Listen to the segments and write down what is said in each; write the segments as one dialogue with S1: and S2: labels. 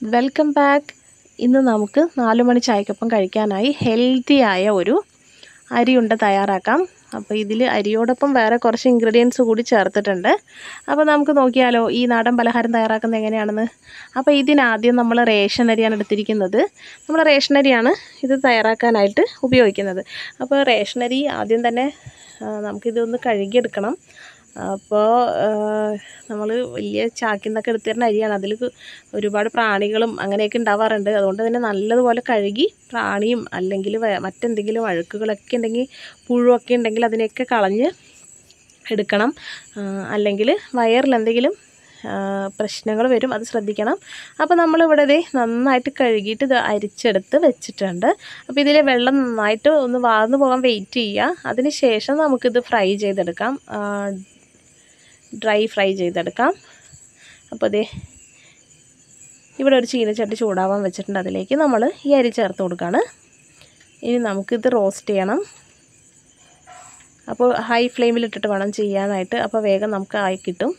S1: welcome back ഇന്ന് നമുക്ക് നാല് മണി ചായക്കൊപ്പം കഴിക്കാനായി ഹെൽത്തി ആയ ഒരു അരിയുണ്ട തയ്യാറാക്കാം അപ്പോൾ ഇതിൽ അരിയോടൊപ്പം വേറെ കുറച്ച് ഇൻഗ്രീഡിയൻസ് കൂടി ചേർത്തിട്ടുണ്ട് അപ്പോൾ നമുക്ക് നോക്കിയാലോ ഈ നാടൻ പലഹാരം തയ്യാറാക്കുന്നത് എങ്ങനെയാണെന്ന് അപ്പോൾ ഇതിനാദ്യം നമ്മൾ റേഷൻ അരിയാണ് എടുത്തിരിക്കുന്നത് നമ്മൾ റേഷൻ അരിയാണ് ഇത് തയ്യാറാക്കാനായിട്ട് ഉപയോഗിക്കുന്നത് അപ്പോൾ റേഷൻ അരി ആദ്യം തന്നെ ആ, നമുക്കിതൊന്ന് കഴുകിയെടുക്കണം അപ്പോൾ നമ്മൾ വലിയ ചാക്കിൽ നിന്നൊക്കെ എടുത്തിരുന്ന അരിയാണ് അതിൽ ഒരുപാട് പ്രാണികളും അങ്ങനെയൊക്കെ ഉണ്ടാവാറുണ്ട് അതുകൊണ്ട് തന്നെ നല്ലതുപോലെ കഴുകി പ്രാണിയും അല്ലെങ്കിൽ വേ- മറ്റെന്തെങ്കിലും അഴുക്കുകളൊക്കെ ഉണ്ടെങ്കിൽ പുഴുവൊക്കെ ഉണ്ടെങ്കിൽ അതിനെയൊക്കെ കളഞ്ഞ് എടുക്കണം അല്ലെങ്കിൽ വയറിൽ എന്തെങ്കിലും പ്രശ്നങ്ങൾ വരും അത് ശ്രദ്ധിക്കണം അപ്പോൾ നമ്മളിവിടെ ദേ നന്നായിട്ട് കഴുകിയിട്ട് ഇത് അരിച്ചെടുത്ത് വെച്ചിട്ടുണ്ട് അപ്പോൾ ഇതിലെ വെള്ളം നന്നായിട്ട് ഒന്ന് വാർന്നു പോകാൻ വെയിറ്റ് ചെയ്യുക അതിന് ശേഷം നമുക്കിത് ഫ്രൈ ചെയ്തെടുക്കാം ഡ്രൈ ഫ്രൈ ചെയ്തെടുക്കാം അപ്പോൾ ദേ ഇവിടെ ഒരു ചീനച്ചട്ടി ചൂടാവാൻ വെച്ചിട്ടുണ്ട് അതിലേക്ക് നമ്മൾ ഈ അരി ചേർത്ത് കൊടുക്കുകയാണ് ഇനി നമുക്കിത് റോസ്റ്റ് ചെയ്യണം അപ്പോൾ ഹൈ ഫ്ലെയിമിലിട്ടിട്ട് വേണം ചെയ്യാനായിട്ട് അപ്പോൾ വേഗം നമുക്ക് ആയി കിട്ടും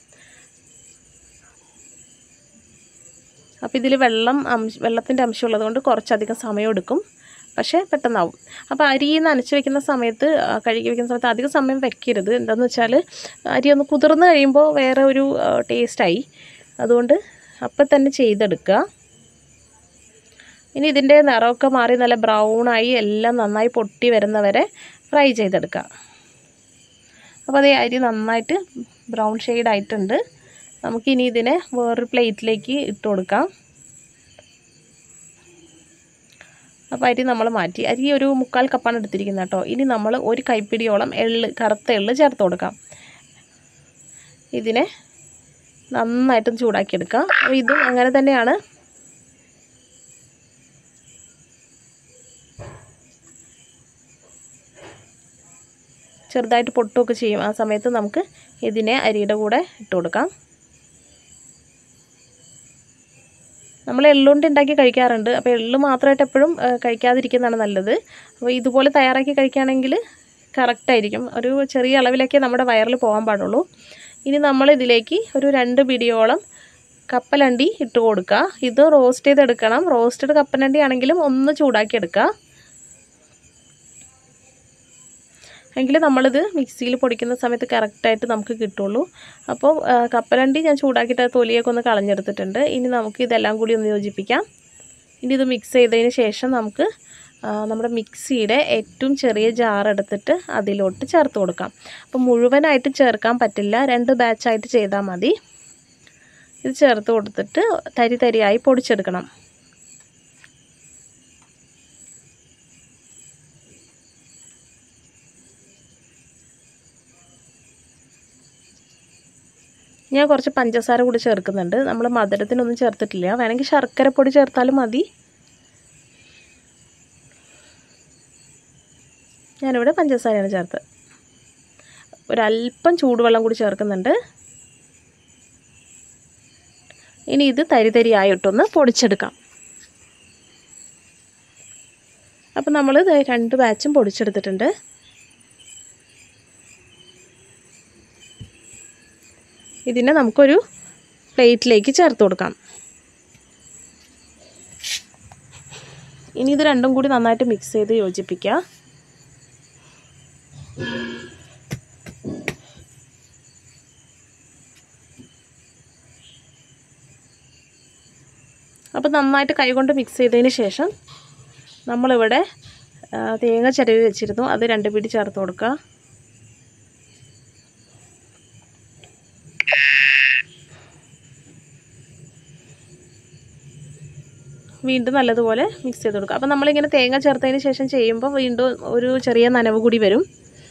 S1: അപ്പോൾ ഇതിൽ വെള്ളം അംശ വെള്ളത്തിൻ്റെ അംശം ഉള്ളതുകൊണ്ട് കുറച്ചധികം സമയം എടുക്കും പക്ഷേ പെട്ടെന്നാവും അപ്പോൾ അരി നനച്ച് വെക്കുന്ന സമയത്ത് ആ, കഴുകി വെക്കുന്ന സമയത്ത് അധികം സമയം വെക്കരുത് എന്താണെന്ന് വെച്ചാൽ അരി ഒന്ന് കുതിർന്ന് കഴിയുമ്പോൾ വേറെ ഒരു ടേസ്റ്റായി അതുകൊണ്ട് അപ്പം തന്നെ ചെയ്തെടുക്കുക ഇനി ഇതിൻ്റെ നിറമൊക്കെ മാറി നല്ല ബ്രൗണായി എല്ലാം നന്നായി പൊട്ടി വരുന്നവരെ ഫ്രൈ ചെയ്തെടുക്കുക അപ്പോൾ അതേ അരി നന്നായിട്ട് ബ്രൗൺ ഷെയ്ഡ് ആയിട്ടുണ്ട് നമുക്കിനി ഇതിനെ വേറൊരു പ്ലേറ്റിലേക്ക് ഇട്ട് കൊടുക്കാം അപ്പോൾ അരി നമ്മൾ മാറ്റി അരി ഒരു മുക്കാൽ കപ്പാണ് എടുത്തിരിക്കുന്നത് കേട്ടോ ഇനി നമ്മൾ ഒരു കൈപ്പിടിയോളം എള്ള് കറുത്ത എള്ള് ചേർത്ത് കൊടുക്കാം ഇതിനെ നന്നായിട്ട് ചൂടാക്കിയെടുക്കാം അപ്പോൾ ഇതും അങ്ങനെ തന്നെയാണ് ചെറുതായിട്ട് പൊട്ടുമൊക്കെ ചെയ്യും ആ സമയത്ത് നമുക്ക് ഇതിനെ അരിയുടെ കൂടെ ഇട്ട് കൊടുക്കാം നമ്മൾ എള്ളുകൊണ്ട് ഉണ്ടാക്കി കഴിക്കാറുണ്ട് അപ്പോൾ എള്ള് മാത്രമായിട്ട് എപ്പോഴും ആ, കഴിക്കാതിരിക്കുന്നതാണ് നല്ലത് അപ്പോൾ ഇതുപോലെ തയ്യാറാക്കി കഴിക്കുകയാണെങ്കിൽ കറക്റ്റായിരിക്കും ഒരു ചെറിയ അളവിലൊക്കെ നമ്മുടെ വയറിൽ പോകാൻ പാടുള്ളൂ ഇനി നമ്മൾ ഇതിലേക്ക് ഒരു രണ്ട് പിടിയോളം കപ്പലണ്ടി ഇട്ട് കൊടുക്കുക ഇത് റോസ്റ്റ് ചെയ്തെടുക്കണം റോസ്റ്റഡ് കപ്പലണ്ടി ആണെങ്കിലും ഒന്ന് ചൂടാക്കി എടുക്കുക എങ്കിൽ നമ്മളിത് മിക്സിയിൽ പൊടിക്കുന്ന സമയത്ത് കറക്റ്റായിട്ട് നമുക്ക് കിട്ടുള്ളൂ അപ്പോൾ ആ, കപ്പലണ്ടി ഞാൻ ചൂടാക്കിയിട്ട് ആ തൊലിയൊക്കെ ഒന്ന് കളഞ്ഞെടുത്തിട്ടുണ്ട് ഇനി നമുക്ക് ഇതെല്ലാം കൂടി ഒന്ന് യോജിപ്പിക്കാം ഇനി ഇത് മിക്സ് ചെയ്തതിന് ശേഷം നമുക്ക് ആ, നമ്മുടെ മിക്സിയുടെ ഏറ്റവും ചെറിയ ജാർ എടുത്തിട്ട് അതിലോട്ട് ചേർത്ത് കൊടുക്കാം അപ്പോൾ മുഴുവനായിട്ട് ചേർക്കാൻ പറ്റില്ല രണ്ട് ബാച്ചായിട്ട് ചെയ്താൽ മതി ഇത് ചേർത്ത് കൊടുത്തിട്ട് തരി തരിയായി പൊടിച്ചെടുക്കണം ഞാൻ കുറച്ച് പഞ്ചസാര കൂടി ചേർക്കുന്നുണ്ട് നമ്മൾ മധുരത്തിനൊന്നും ചേർത്തിട്ടില്ല വേണമെങ്കിൽ ശർക്കര പൊടി ചേർത്താലും മതി ഞാനിവിടെ പഞ്ചസാരയാണ് ചേർത്തത് ഒരല്പം ചൂടുവെള്ളം കൂടി ചേർക്കുന്നുണ്ട് ഇനി ഇത് തരി തരിയായിട്ടൊന്ന് പൊടിച്ചെടുക്കാം അപ്പം നമ്മൾ രണ്ട് ബാച്ചും പൊടിച്ചെടുത്തിട്ടുണ്ട് ഇതിനെ നമുക്കൊരു പ്ലേറ്റിലേക്ക് ചേർത്ത് കൊടുക്കാം ഇനി ഇത് രണ്ടും കൂടി നന്നായിട്ട് മിക്സ് ചെയ്ത് യോജിപ്പിക്കുക അപ്പോൾ നന്നായിട്ട് കൈകൊണ്ട് മിക്സ് ചെയ്തതിന് ശേഷം നമ്മളിവിടെ ആ, തേങ്ങ ചിരവി വെച്ചിരുന്നു അത് രണ്ട് പിടി ചേർത്ത് കൊടുക്കുക വീണ്ടും നല്ലതുപോലെ മിക്സ് ചെയ്ത് കൊടുക്കുക അപ്പോൾ നമ്മളിങ്ങനെ തേങ്ങ ചേർത്തതിന് ശേഷം ചെയ്യുമ്പോൾ വീണ്ടും ഒരു ചെറിയ നനവ് കൂടി വരും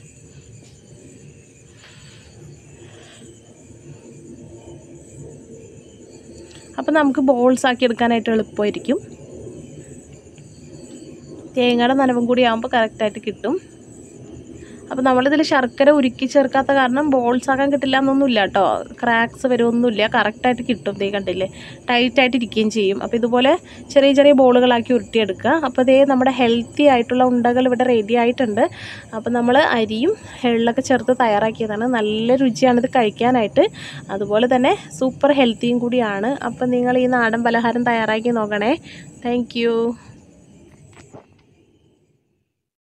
S1: അപ്പോൾ നമുക്ക് ബോൾസ് ആക്കി എടുക്കാനായിട്ട് എളുപ്പമായിരിക്കും തേങ്ങയുടെ നനവും കൂടി ആകുമ്പോൾ കറക്റ്റായിട്ട് കിട്ടും അപ്പോൾ നമ്മളിതിൽ ശർക്കര ഉരുക്കി ചേർക്കാത്ത കാരണം ബോൾസ് ആക്കാൻ കിട്ടില്ല എന്നൊന്നുമില്ല കേട്ടോ ക്രാക്സ് വരുമൊന്നുമില്ല കറക്റ്റായിട്ട് കിട്ടും ദേ കണ്ടില്ലേ ടൈറ്റായിട്ട് ഇരിക്കുകയും ചെയ്യും അപ്പോൾ ഇതുപോലെ ചെറിയ ചെറിയ ബോളുകളാക്കി ഉരുട്ടിയെടുക്കുക അപ്പോൾ ഇതേ നമ്മുടെ ഹെൽത്തി ആയിട്ടുള്ള ഉണ്ടകൾ ഇവിടെ റെഡി ആയിട്ടുണ്ട് അപ്പോൾ നമ്മൾ അരിയും എള്ളൊക്കെ ചേർത്ത് തയ്യാറാക്കിയതാണ് നല്ല രുചിയാണിത് കഴിക്കാനായിട്ട് അതുപോലെ തന്നെ സൂപ്പർ ഹെൽത്തിയും കൂടിയാണ് അപ്പോൾ നിങ്ങൾ ഈ നാടൻ പലഹാരം തയ്യാറാക്കി നോക്കണേ താങ്ക്